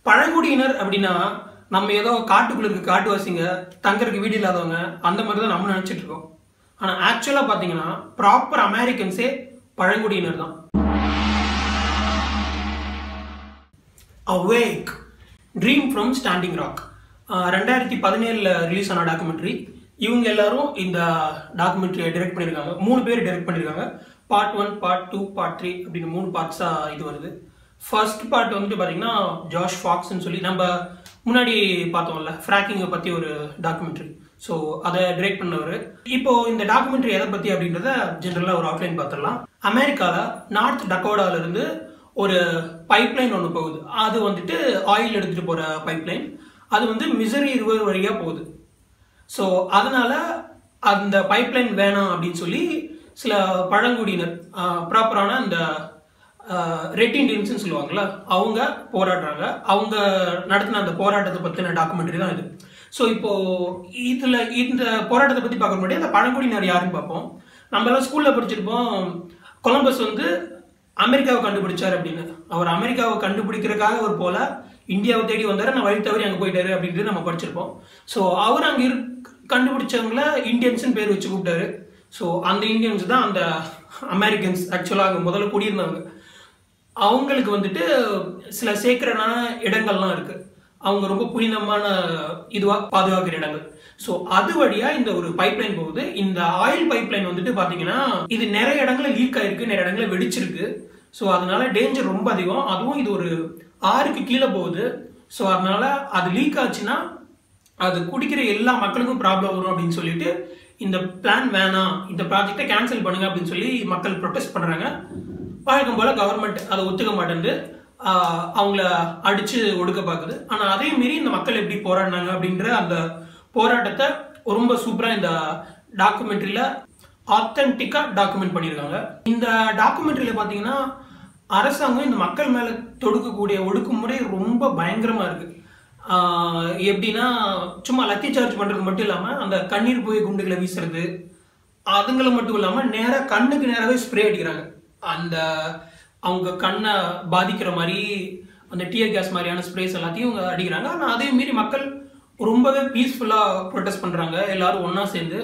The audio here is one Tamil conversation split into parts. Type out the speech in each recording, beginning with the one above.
பழங்குடியினர் அப்படின்னா நம்ம ஏதோ காட்டுக்குள்ள இருக்க காட்டுவாசிங்க தங்கறதுக்கு வீடு இல்லாதவங்க அந்த மாதிரி தான் நம்ம நினைச்சிட்டு இருக்கோம் ஆனா ஆக்சுவலா பாத்தீங்கன்னா ப்ராப்பர் அமெரிக்கன்ஸே பழங்குடியினர் தான் awake dream from standing rock ரெண்டாயிரத்தி பதினேழில் ரிலீஸ் ஆன டாக்குமெண்ட்ரி இவங்க எல்லாரும் இந்த டாக்குமெண்ட்ரியை டைரக்ட் பண்ணியிருக்காங்க மூணு பேர் டைரக்ட் பண்ணியிருக்காங்க part one part two part three அப்படின்னு மூணு பார்ட்ஸாக இது வருது ஃபர்ஸ்ட் பார்ட் வந்துட்டு பார்த்தீங்கன்னா ஜாஷ் ஃபாக்ஸ்ன்னு சொல்லி நம்ம முன்னாடி பார்த்தோம்ல ஃப்ராக்கிங்கை பற்றி ஒரு டாக்குமெண்ட்ரி ஸோ அதை டைரக்ட் பண்ணவர் இப்போ இந்த டாக்குமெண்ட்ரி எதை பற்றி அப்படின்றத ஜென்ரலாக ஒரு அவுட்லைன் பார்த்துடலாம் அமெரிக்காவில் நார்த் டக்கோடால இருந்து ஒரு பைப்லைன் ஒன்று போகுது அது வந்துட்டு ஆயில் எடுத்துகிட்டு போகிற பைப்லைன் அது வந்து மிசரி ரிவர் வழியாக போகுது ஸோ அதனால அந்த பைப்லைன் வேணாம் அப்படின்னு சொல்லி சில பழங்குடியினர் ப்ராப்பரான அந்த ரெட் இண்டியன்ஸ்னு சொல்லுவாங்கல்ல அவங்க போராடுறாங்க அவங்க நடத்தின அந்த போராட்டத்தை பற்றின டாக்குமெண்ட்ரி தான் இது ஸோ இப்போ இதில் இந்த போராட்டத்தை பற்றி பார்க்க முடியாது அந்த பழங்குடியினர் யாருன்னு பார்ப்போம் நம்ம எல்லாம் ஸ்கூலில் படிச்சிருப்போம் கொலம்பஸ் வந்து அமெரிக்காவை கண்டுபிடிச்சார் அப்படின்னு அவர் அமெரிக்காவை கண்டுபிடிக்கிறதுக்காக அவர் போல இந்தியாவை தேடி வந்தாரு நான் வழி தவறி அங்கே போயிட்டாரு அப்படின்றது நம்ம படிச்சிருப்போம் ஸோ அவர் அங்கே இரு கண்டுபிடிச்சவங்கள இந்தியன்ஸ்னு பேர் வச்சு கூப்பிட்டாரு ஸோ அந்த இந்தியன்ஸ் தான் அந்த அமெரிக்கன்ஸ் ஆக்சுவலாக அங்கே முதல்ல குடியிருந்தவங்க அவங்களுக்கு வந்துட்டு சில சேக்கரனான இடங்கள்லாம் இருக்கு அவங்க ரொம்ப புனிதமான இதுவா பாதுகாக்கிற இடங்கள் ஸோ அது வழியா இந்த ஒரு பைப்லைன் போகுது இந்த ஆயில் பைப்லைன் வந்துட்டு பாத்தீங்கன்னா இது நிறைய இடங்கள்ல லீக் ஆயிருக்கு நிறைய இடங்கள்ல வெடிச்சிருக்கு ஸோ அதனால டேஞ்சர் ரொம்ப அதிகம் அதுவும் இது ஒரு ஆறுக்கு கீழே போகுது ஸோ அதனால அது லீக் ஆச்சுன்னா அது குடிக்கிற எல்லா மக்களுக்கும் ப்ராப்ளம் வரும் அப்படின்னு சொல்லிட்டு இந்த பிளான் வேணாம் இந்த ப்ராஜெக்டை கேன்சல் பண்ணுங்க அப்படின்னு சொல்லி மக்கள் ப்ரொடெஸ்ட் பண்றாங்க வழக்கம் போல கவர்மெண்ட் அதை ஒத்துக்க மாட்டேங்குது ஆஹ் அவங்கள அடிச்சு ஒடுக்க பார்க்குது ஆனா அதே மீறி இந்த மக்கள் எப்படி போராடினாங்க அப்படின்ற அந்த போராட்டத்தை ரொம்ப சூப்பரா இந்த டாக்குமெண்ட்ரியில ஆத்தென்டிக்கா டாக்குமெண்ட் பண்ணியிருக்காங்க இந்த டாக்குமெண்ட்ரியில பாத்தீங்கன்னா அரசாங்கம் இந்த மக்கள் மேல தொடுக்கக்கூடிய ஒடுக்குமுறை ரொம்ப பயங்கரமா இருக்கு ஆஹ் எப்படின்னா சும்மா லத்தி சார்ஜ் பண்றது மட்டும் இல்லாம அந்த கண்ணீர் புகை குண்டுகளை வீசுறது அதுங்கள மட்டும் இல்லாம நேரா கண்ணுக்கு நேராவே ஸ்ப்ரே அடிக்கிறாங்க அந்த அவங்க கண்ணை பாதிக்கிற மாதிரி அந்த டியர் கேஸ் மாதிரியான ஸ்ப்ரேஸ் எல்லாத்தையும் அவங்க அடிக்கிறாங்க ஆனா அதே மீறி மக்கள் ரொம்பவே பீஸ்ஃபுல்லா ப்ரொடெஸ்ட் பண்றாங்க எல்லாரும் ஒண்ணா சேர்ந்து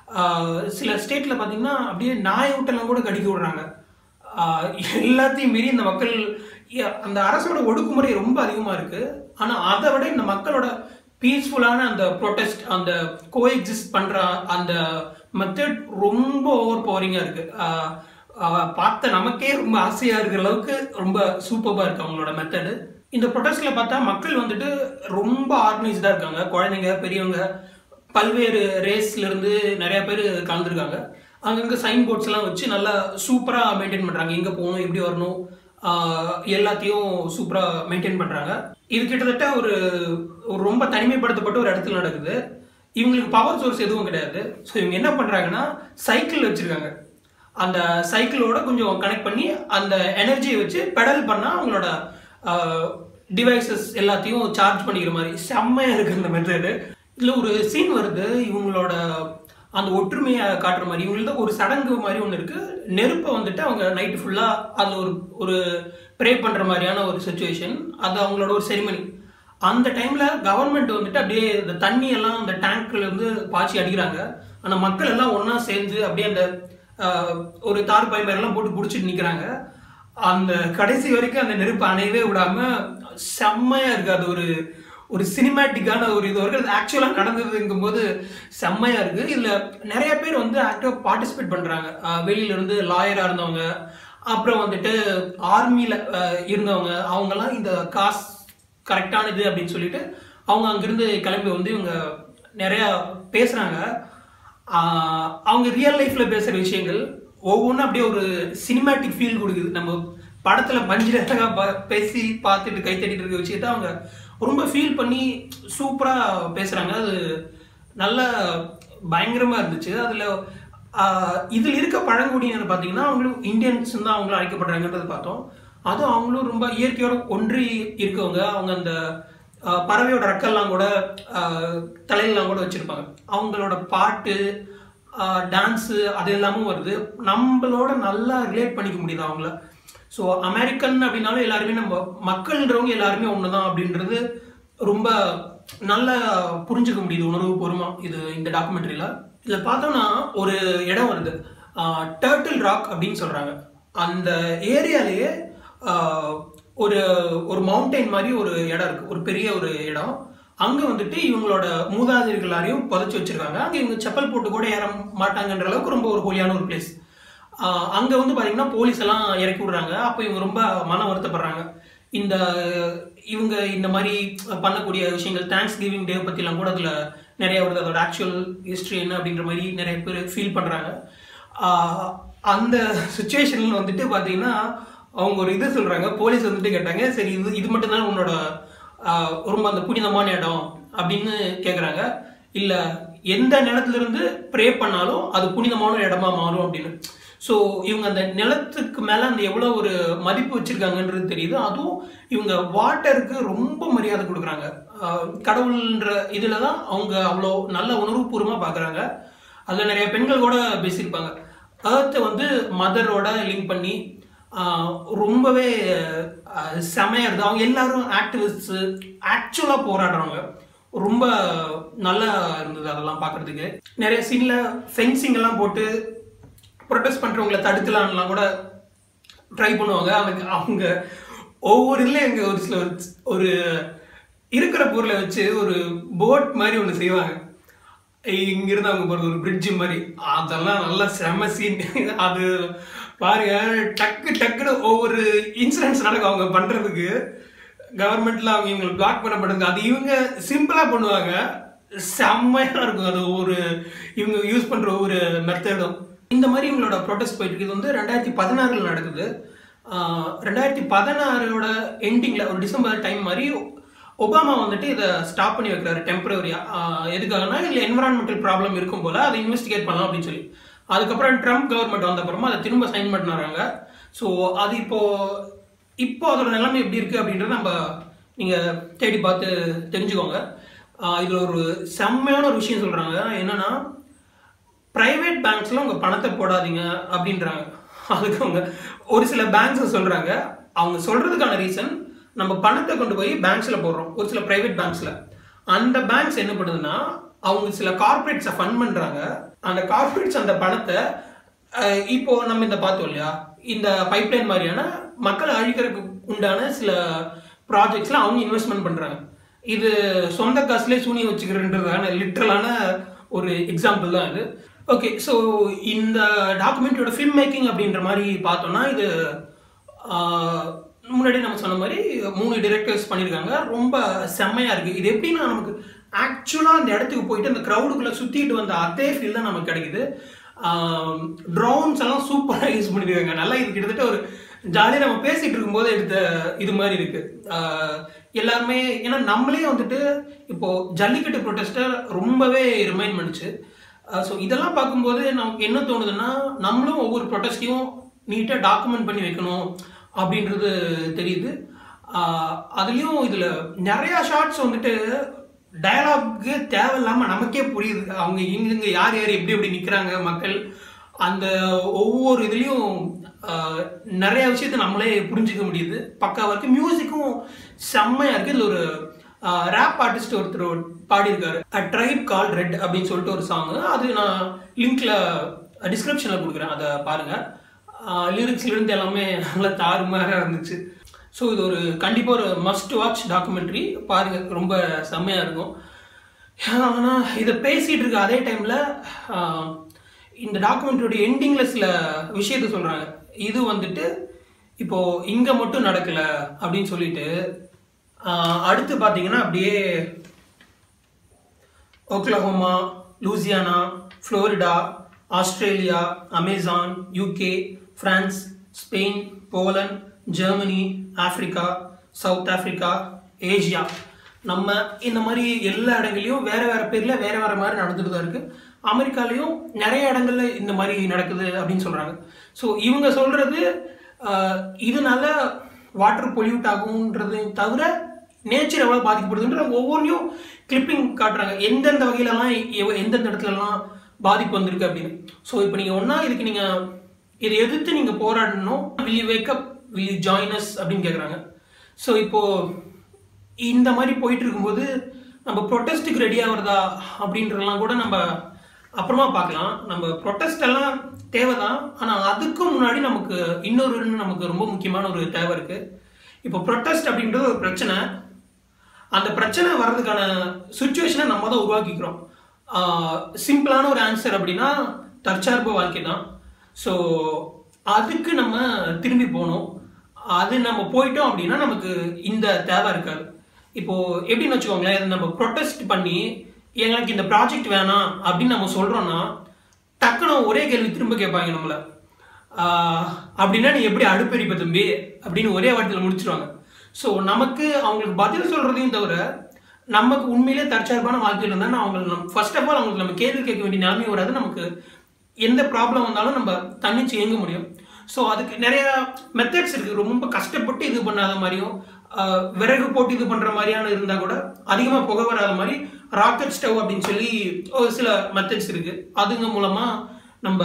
ஆஹ் சில ஸ்டேட்ல பாத்தீங்கன்னா அப்படியே நாய் விட்டெல்லாம் கூட கடிக்க விடுறாங்க ஆஹ் எல்லாத்தையும் மீறி இந்த மக்கள் ய- அந்த அரசோட ஒடுக்குமுறை ரொம்ப அதிகமா இருக்கு ஆனா அதை விட இந்த மக்களோட பீஸ்ஃபுல்லான அந்த ப்ரொடெஸ்ட் அந்த கோஎக்ஸிஸ்ட் பண்ற அந்த மெத்தட் ரொம்ப ஓவர் பவரிங்கா இருக்கு ஆஹ் ஆஹ் பார்த்த நமக்கே ரொம்ப ஆசையா இருக்கிற அளவுக்கு ரொம்ப சூப்பர்பா இருக்கு அவங்களோட மெத்தடு இந்த ப்ரொடெஸ்ட்ல பார்த்தா மக்கள் வந்துட்டு ரொம்ப ஆர்கனைஸ்டா இருக்காங்க குழந்தைங்க பெரியவங்க பல்வேறு ரேஸ்ல இருந்து நிறைய பேர் கலந்துருக்காங்க அங்கங்க சைன் போர்ட்ஸ் எல்லாம் வச்சு நல்லா சூப்பரா மெயின்டைன் பண்றாங்க எங்க போகணும் எப்படி வரணும் ஆஹ் எல்லாத்தையும் சூப்பரா மெயின்டைன் பண்றாங்க இது கிட்டத்தட்ட ஒரு ஒரு ரொம்ப தனிமைப்படுத்தப்பட்ட ஒரு இடத்துல நடக்குது இவங்களுக்கு பவர் சோர்ஸ் எதுவும் கிடையாது ஸோ இவங்க என்ன பண்றாங்கன்னா சைக்கிள் வச்சிருக்காங்க அந்த சைக்கிளோட கொஞ்சம் கனெக்ட் பண்ணி அந்த எனர்ஜியை வச்சு பெடல் பண்ணா அவங்களோட டிவைசஸ் எல்லாத்தையும் சார்ஜ் பண்ணிக்கிற மாதிரி செம்மையா இருக்கு இந்த மெத்தடு இதுல ஒரு சீன் வருது இவங்களோட அந்த ஒற்றுமையை காட்டுற மாதிரி இவங்களுக்கு ஒரு சடங்கு மாதிரி ஒன்று இருக்கு நெருப்பை வந்துட்டு அவங்க நைட்டு ஃபுல்லா அதுல ஒரு ஒரு ப்ரே பண்ற மாதிரியான ஒரு சுச்சுவேஷன் அது அவங்களோட ஒரு செரிமனி அந்த டைம்ல கவர்மெண்ட் வந்துட்டு அப்படியே இந்த தண்ணி எல்லாம் அந்த டேங்க்ல இருந்து பாய்ச்சி அடிக்கிறாங்க ஆனா மக்கள் எல்லாம் ஒண்ணா சேர்ந்து அப்படியே அந்த ஆஹ், ஒரு தார் பை எல்லாம் போட்டு புடிச்சிட்டு நிக்கிறாங்க அந்த கடைசி வரைக்கும் அந்த நெருப்பு அணையவே விடாம செம்மையா இருக்கு அது ஒரு ஒரு சினிமேட்டிக்கான ஒரு இது வரைக்கும் ஆக்சுவலா நடந்ததுங்கும் போது செம்மையா இருக்கு இதுல நிறைய பேர் வந்து ஆக்டிவா பார்ட்டிசிபேட் பண்றாங்க ஆஹ், வெளியில இருந்து லாயரா இருந்தவங்க அப்புறம் வந்துட்டு ஆர்மியில இருந்தவங்க அவங்கெல்லாம் இந்த காசு கரெக்டானது அப்படின்னு சொல்லிட்டு அவங்க அங்கிருந்து கிளம்பி வந்து இவங்க நிறைய பேசுறாங்க ஆஹ் அவங்க ரியல் லைஃப்ல பேசுற விஷயங்கள் ஒவ்வொன்றும் அப்படியே ஒரு சினிமேட்டிக் ஃபீல் கொடுக்குது நம்ம படத்துல பஞ்சரகா பேசி பார்த்துட்டு கை தட்டிட்டு இருக்க விஷயத்த அவங்க ரொம்ப ஃபீல் பண்ணி சூப்பரா பேசுறாங்க அது நல்ல பயங்கரமா இருந்துச்சு அதுல ஆஹ் இதுல இருக்க பழங்குடியினர் பாத்தீங்கன்னா அவங்களும் இந்தியன்ஸ் தான் அவங்களும் அழைக்கப்படுறாங்கன்றது பார்த்தோம் அதுவும் அவங்களும் ரொம்ப இயற்கையோட ஒன்றி இருக்கவங்க அவங்க அந்த ஆஹ் பறவையோட ரெக்கெல்லாம் கூட ஆஹ் தலையெல்லாம் கூட வச்சிருப்பாங்க அவங்களோட பாட்டு டான்ஸு அது எல்லாமும் வருது நம்மளோட நல்லா ரிலேட் பண்ணிக்க முடியுது அவங்கள ஸோ அமெரிக்கன் அப்படின்னாலும் எல்லாருமே நம்ம மக்கள்ன்றவங்க எல்லாருமே ஒண்ணுதான் அப்படின்றது ரொம்ப நல்லா புரிஞ்சுக்க முடியுது உணர்வு பூர்வமா இது இந்த டாக்குமெண்ட்ரியில இதுல பார்த்தோம்னா ஒரு இடம் வருது டர்ட்டில் ராக் அப்படின்னு சொல்றாங்க அந்த ஏரியாலேயே ஒரு ஒரு மவுண்டைன் மாதிரி ஒரு இடம் இருக்கு ஒரு பெரிய ஒரு இடம் அங்க வந்துட்டு இவங்களோட மூதாதையர்கள் எல்லாரையும் புதைச்சு வச்சிருக்காங்க அங்க இவங்க செப்பல் போட்டு கூட ஏற மாட்டாங்கன்ற அளவுக்கு ரொம்ப ஒரு ஹோலியான ஒரு பிளேஸ் அங்க வந்து பாத்தீங்கன்னா போலீஸ் எல்லாம் இறக்கி விடுறாங்க அப்ப இவங்க ரொம்ப மன வருத்தப்படுறாங்க இந்த இவங்க இந்த மாதிரி பண்ணக்கூடிய விஷயங்கள் தேங்க்ஸ் கிவிங் டே பத்திலாம் கூட அதுல நிறைய வருது அதோட ஆக்சுவல் ஹிஸ்டரி என்ன அப்படின்ற மாதிரி நிறைய பேர் ஃபீல் பண்றாங்க ஆஹ் அந்த சுச்சுவேஷன்ல வந்துட்டு பாத்தீங்கன்னா அவங்க ஒரு இது சொல்றாங்க போலீஸ் வந்துட்டு கேட்டாங்க சரி இது இது மட்டும் தான் உன்னோட ஆஹ் ரொம்ப அந்த புனிதமான இடம் அப்படின்னு கேக்குறாங்க இல்ல எந்த நிலத்துல இருந்து ப்ரே பண்ணாலும் அது புனிதமான இடமா மாறும் அப்படின்னு ஸோ இவங்க அந்த நிலத்துக்கு மேல அந்த எவ்வளவு ஒரு மதிப்பு வச்சிருக்காங்கன்றது தெரியுது அதுவும் இவங்க வாட்டருக்கு ரொம்ப மரியாதை கொடுக்குறாங்க ஆஹ் கடவுள்ன்ற இதுல தான் அவங்க அவ்வளோ நல்ல உணர்வுபூர்வமா பாக்குறாங்க அதுல நிறைய பெண்கள் கூட பேசியிருப்பாங்க அர்த்தை வந்து மதரோட லிங்க் பண்ணி ஆஹ் ரொம்பவே ஆஹ் செமையா இருக்கு அவங்க எல்லாரும் ஆக்டிவிஸ்ட் ஆக்சுவலா போராடுறவங்க ரொம்ப நல்லா இருந்தது அதெல்லாம் பார்க்கிறதுக்கு நிறைய சீன்ல ஃபென்சிங் எல்லாம் போட்டு ப்ரொடெஸ்ட் பண்றவங்கள தடுக்கலாம்லாம் கூட ட்ரை பண்ணுவாங்க அவங்க அவங்க ஒவ்வொரு இதுல எங்க ஒரு சில ஒரு- ஒரு இருக்கிற பொருளை வச்சு ஒரு போட் மாதிரி ஒன்று செய்வாங்க இங்கிருந்து அவங்க போறது ஒரு பிரிட்ஜ் மாதிரி அதெல்லாம் நல்லா செம சீன் அது பாருங்க டக்கு டக்குன்னு ஒவ்வொரு இன்சிடென்ட்ஸ் நடக்கும் அவங்க பண்றதுக்கு கவர்மெண்ட்ல அவங்க இவங்களை பிளாக் பண்ணப்படுது அது இவங்க சிம்பிளா பண்ணுவாங்க செம்மையா இருக்கும் அது ஒரு இவங்க யூஸ் பண்ற ஒரு மெத்தடும் இந்த மாதிரி இவங்களோட ப்ரொடெஸ்ட் போயிட்டு இருக்கு இது வந்து ரெண்டாயிரத்தி பதினாறுல நடக்குது ஆஹ் ரெண்டாயிரத்தி பதினாறோட எண்டிங்ல ஒரு டிசம்பர் டைம் மாதிரி ஒபாமா வந்துட்டு இதை ஸ்டாப் பண்ணி வைக்கிறாரு டெம்பரரியா எதுக்காகனா இதுல என்வரான்மெண்டல் ப்ராப்ளம் இருக்கும் போல அதை இன்வெஸ்டிகேட் பண்ணலாம் அப்படின்னு சொல்லி அதுக்கப்புறம் ட்ரம்ப் கவர்மெண்ட் வந்த அப்புறமா அதை திரும்ப சைன் பண்ணுறாங்க ஸோ அது இப்போ இப்போ அதோட நிலைமை எப்படி இருக்கு அப்படின்றத நம்ம நீங்க தேடி பார்த்து தெரிஞ்சுக்கோங்க ஆஹ் இதுல ஒரு செம்மையான ஒரு விஷயம் சொல்றாங்க என்னன்னா பிரைவேட் பேங்க்ஸ்ல உங்க பணத்தை போடாதீங்க அப்படின்றாங்க அதுக்கு அவங்க ஒரு சில பேங்க்ஸ் சொல்றாங்க அவங்க சொல்றதுக்கான ரீசன் நம்ம பணத்தை கொண்டு போய் பேங்க்ஸ்ல போடுறோம் ஒரு சில பிரைவேட் பேங்க்ஸ்ல அந்த பேங்க்ஸ் என்ன பண்ணுதுன்னா அவங்க சில கார்பரேட்ஸை ஃபண்ட் பண்றாங்க அந்த கார்பரேட்ஸ் அந்த பணத்தை அஹ், இப்போ நம்ம இந்த பார்த்தோம் இல்லையா இந்த பைப்லைன் மாதிரியான மக்களை அழிக்கிறதுக்கு உண்டான சில ப்ராஜெக்ட்ஸ்ல அவங்க இன்வெஸ்ட்மெண்ட் பண்றாங்க இது சொந்த காசுலேயே சூனியம் வச்சுக்கிறன்றதான லிட்ரலான ஒரு எக்ஸாம்பிள் தான் இது ஓகே ஸோ இந்த டாக்குமெண்ட்டோட ஃபில்ம் மேக்கிங் அப்படின்ற மாதிரி பார்த்தோம்னா இது ஆஹ், முன்னாடி நம்ம சொன்ன மாதிரி மூணு டிரெக்டர்ஸ் பண்ணியிருக்காங்க ரொம்ப செம்மையா இருக்கு இது எப்படின்னா நமக்கு ஆக்சுவலாக அந்த இடத்துக்கு போயிட்டு அந்த க்ரௌடுக்குள்ள சுத்திட்டு வந்த அதே ஃபீல் தான் நமக்கு கிடைக்குது ட்ரோன்ஸ் எல்லாம் சூப்பராக யூஸ் பண்ணிருக்காங்க நல்லா இது கிட்டத்தட்ட ஒரு ஜாலியாக நம்ம பேசிட்டு இருக்கும்போது எடுத்த இது மாதிரி இருக்கு ஆஹ் எல்லாருமே ஏன்னா நம்மளே வந்துட்டு இப்போ ஜல்லிக்கட்டு ப்ரொட்டஸ்டர் ரொம்பவே ரிமைண்ட் பண்ணுச்சு ஸோ இதெல்லாம் பார்க்கும்போது நமக்கு என்ன தோணுதுன்னா நம்மளும் ஒவ்வொரு ப்ரொட்டஸ்டையும் நீட்டாக டாக்குமெண்ட் பண்ணி வைக்கணும் அப்படின்றது தெரியுது ஆஹ் அதுலயும் இதுல நிறைய ஷார்ட்ஸ் வந்துட்டு டயலாக்கு தேவையில்லாம நமக்கே புரியுது அவங்க இங்க யார் யார் எப்படி எப்படி நிக்கிறாங்க மக்கள் அந்த ஒவ்வொரு இதுலயும் ஆஹ், நிறைய விஷயத்த நம்மளே புரிஞ்சுக்க முடியுது பக்காவா இருக்கு மியூசிக்கும் செம்மையா இருக்கு இதுல ஒரு ரேப் ஆர்டிஸ்ட் ஒருத்தர் பாடியிருக்காரு அ ட்ரைப் கால் ரெட் அப்படின்னு சொல்லிட்டு ஒரு சாங் அது நான் லிங்க்ல டிஸ்கிரிப்ஷன்ல கொடுக்குறேன் அதை பாருங்க லிரிக்ஸ்ல இருந்து எல்லாமே நல்லா தாறுமாறா இருந்துச்சு ஸோ இது ஒரு கண்டிப்பாக ஒரு மஸ்ட் வாட்ச் டாக்குமெண்ட்ரி பாருங்க ரொம்ப செம்மையா இருக்கும் ஆனால் இதை பேசிட்டு இருக்க அதே டைம்ல இந்த டாக்குமெண்ட்ரியோட எண்டிங்ல சில விஷயத்த சொல்றாங்க இது வந்துட்டு இப்போ இங்க மட்டும் நடக்கல அப்படின்னு சொல்லிட்டு ஆஹ் அடுத்து பாத்தீங்கன்னா அப்படியே Oklahoma Louisiana Florida Australia Amazon UK France Spain Poland Germany Africa South Africa Asia நம்ம இந்த மாதிரி எல்லா இடங்களையும் வேற வேற பேர்ல வேற வேற மாதிரி நடந்துட்டு தான் இருக்கு அமெரிக்காலையும் நிறைய இடங்கள்ல இந்த மாதிரி நடக்குது அப்படின்னு சொல்றாங்க ஸோ இவங்க சொல்றது ஆஹ், இதனால வாட்டர் பொல்யூட் ஆகும்ன்றது தவிர நேச்சர் எவ்வளவு பாதிக்கப்படுதுன்ற ஒவ்வொன்றையும் கிளிப்பிங் காட்டுறாங்க எந்தெந்த வகையிலலாம் எவ- எந்தெந்த இடத்துலலாம் பாதிப்பு வந்திருக்கு அப்படின்னு ஸோ இப்போ நீங்க ஒண்ணா இதுக்கு நீங்க இதை எதிர்த்து நீங்க போராடணும் will you wake up will join us அப்படின்னு கேட்குறாங்க ஸோ இப்போ இந்த மாதிரி போயிட்டு இருக்கும்போது நம்ம ப்ரொட்டஸ்ட்டுக்கு ரெடி ஆகுறதா அப்படின்றதெல்லாம் கூட நம்ம அப்புறமா பார்க்கலாம் நம்ம ப்ரொட்டஸ்ட் எல்லாம் தேவைதான் ஆனால் அதுக்கும் முன்னாடி நமக்கு இன்னொரு நமக்கு ரொம்ப முக்கியமான ஒரு தேவை இருக்கு இப்போ ப்ரொட்டஸ்ட் அப்படின்றது ஒரு பிரச்சனை அந்த பிரச்சனை வர்றதுக்கான சுச்சுவேஷனை நம்ம தான் உருவாக்கிக்கிறோம் சிம்பிளான ஒரு ஆன்சர் அப்படின்னா தற்சார்பு வாழ்க்கை தான் ஸோ அதுக்கு நம்ம திரும்பி போகணும் அது நம்ம போயிட்டோம் அப்படின்னா நமக்கு இந்த தேவை இருக்காது இப்போ எப்படின்னு வச்சுக்கோங்களேன் நம்ம ப்ரொட்டஸ்ட் பண்ணி எங்களுக்கு இந்த ப்ராஜெக்ட் வேணாம் அப்படின்னு நம்ம சொல்றோம்னா டக்குன்னு ஒரே கேள்வி திரும்ப கேட்பாங்க நம்மள ஆஹ் அப்படின்னா நீ எப்படி அடுப்பெரிப்ப தம்பி அப்படின்னு ஒரே வார்த்தையில் முடிச்சிருவாங்க ஸோ நமக்கு அவங்களுக்கு பதில் சொல்றதையும் தவிர நமக்கு உண்மையிலே தற்சார்பான வாழ்க்கையில் இருந்தால் அவங்களுக்கு நம்ம ஃபர்ஸ்ட் ஆஃப் ஆல் அவங்களுக்கு நம்ம கேள்வி கேட்க வேண்டிய நிலைமை வராது நமக்கு எந்த ப்ராப்ளம் வந்தாலும் நம்ம தன்னிச்சு இயங்க முடியும் ஸோ அதுக்கு நிறைய மெத்தட்ஸ் இருக்கு ரொம்ப கஷ்டப்பட்டு இது பண்ணாத மாதிரியும் ஆஹ் விறகு போட்டு இது பண்ற மாதிரியான இருந்தா கூட அதிகமா புகை வராத மாதிரி ராக்கெட் ஸ்டவ் அப்படின்னு சொல்லி ஒரு சில மெத்தட்ஸ் இருக்கு அதுங்க மூலமா நம்ம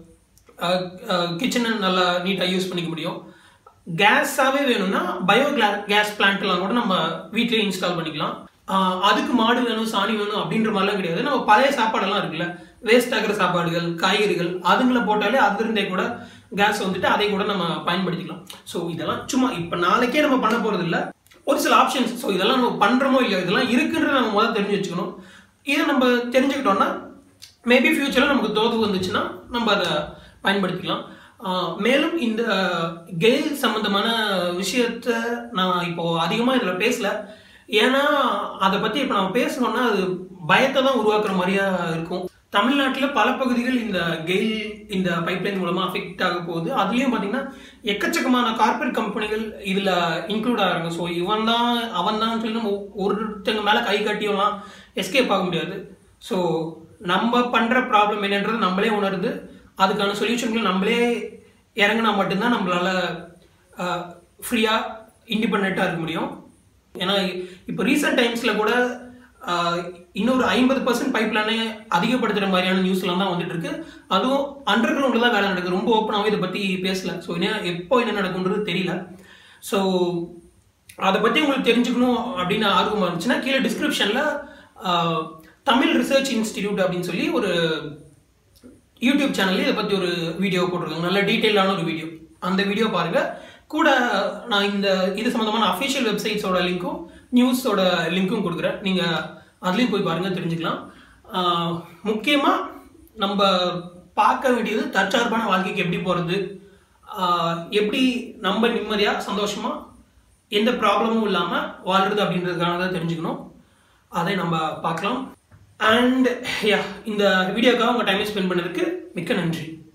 கிச்சனை நல்லா நீட்டாக யூஸ் பண்ணிக்க முடியும் கேஸாகவே வேணும்னா பயோ கேஸ் பிளான்ட்லாம் கூட நம்ம வீட்லயே இன்ஸ்டால் பண்ணிக்கலாம் ஆஹ் அதுக்கு மாடு வேணும் சாணி வேணும் அப்படின்ற மாதிரிலாம் கிடையாது நம்ம பழைய சாப்பாடெல்லாம் இருக்குல்ல வேஸ்ட் ஆகிற சாப்பாடுகள் காய்கறிகள் அதுங்களை போட்டாலே அதிலிருந்தே கூட கேஸ் வந்துட்டு அதை கூட நம்ம பயன்படுத்திக்கலாம் ஸோ இதெல்லாம் சும்மா இப்போ நாளைக்கே நம்ம பண்ண போறது இல்ல ஒரு சில ஆப்ஷன்ஸ் ஸோ இதெல்லாம் நம்ம பண்றோமோ இல்லையோ இதெல்லாம் இருக்குன்றத நம்ம முதல்ல தெரிஞ்சு வச்சுக்கணும் இதை நம்ம தெரிஞ்சுக்கிட்டோம்னா மேபி ஃபியூச்சரில் நமக்கு தோது வந்துச்சுன்னா நம்ம அதை பயன்படுத்திக்கலாம் ஆஹ் மேலும் இந்த கெயில் சம்பந்தமான விஷயத்த நான் இப்போ அதிகமாக இதில் பேசல ஏன்னா அதை பற்றி இப்போ நம்ம பேசணும்னா அது பயத்தை தான் உருவாக்குற மாதிரியா இருக்கும் தமிழ்நாட்டில் பல பகுதிகள் இந்த கெயில் இந்த பைப்லைன் மூலமாக அஃபெக்ட் ஆக போகுது அதுலேயும் பார்த்தீங்கன்னா எக்கச்சக்கமான கார்ப்பரேட் கம்பெனிகள் இதில் இன்க்ளூட் ஆகிறாங்க ஸோ இவன் தான் அவன் தான் சொல்லி நம்ம ஒருத்தங்க மேலே கை கட்டியெல்லாம் எஸ்கேப் ஆக முடியாது ஸோ நம்ம பண்ணுற ப்ராப்ளம் என்னன்றது நம்மளே உணர்ந்து அதுக்கான சொல்யூஷன்கள் நம்மளே இறங்கினா மட்டும்தான் நம்மளால ஃப்ரீயாக இண்டிபெண்ட்டாக இருக்க முடியும் ஏன்னா இப்போ ரீசெண்ட் டைம்ஸில் கூட ஆஹ், இன்னொரு ஐம்பது பர்சன்ட் பைப்லைனே அதிகப்படுத்துகிற மாதிரியான நியூஸ்லாம் தான் வந்துட்டு இருக்கு அதுவும் அண்டர் கிரவுண்டில் தான் வேலை நடக்குது ரொம்ப ஓப்பனாகவே இதை பற்றி பேசல ஸோ என்ன எப்போ என்ன நடக்குன்றது தெரியல ஸோ அதை பற்றி உங்களுக்கு தெரிஞ்சுக்கணும் அப்படின்னு ஆர்வமாக இருந்துச்சுன்னா கீழே டிஸ்கிரிப்ஷனில் தமிழ் ரிசர்ச் இன்ஸ்டிடியூட் அப்படின்னு சொல்லி ஒரு யூடியூப் சேனல்ல இதை பற்றி ஒரு வீடியோ போட்டிருக்காங்க நல்ல டீட்டெயிலான ஒரு வீடியோ அந்த வீடியோ பாருங்க கூட நான் இந்த இது சம்மந்தமான அஃபிஷியல் வெப்சைட்ஸோட லிங்க்கும் நியூஸோட லிங்க்கும் கொடுக்குறேன் நீங்கள் அதுலேயும் போய் பாருங்க தெரிஞ்சுக்கலாம் ஆஹ் முக்கியமா நம்ம பார்க்க வேண்டியது தற்சார்பான வாழ்க்கைக்கு எப்படி போகிறது எப்படி நம்ம நிம்மதியாக சந்தோஷமா எந்த ப்ராப்ளமும் இல்லாமல் வாழ்றது அப்படின்றதுக்கான தான் தெரிஞ்சுக்கணும் அதை நம்ம பார்க்கலாம் அண்ட் யா இந்த வீடியோக்காக உங்கள் டைமை ஸ்பெண்ட் பண்ணதுக்கு மிக்க நன்றி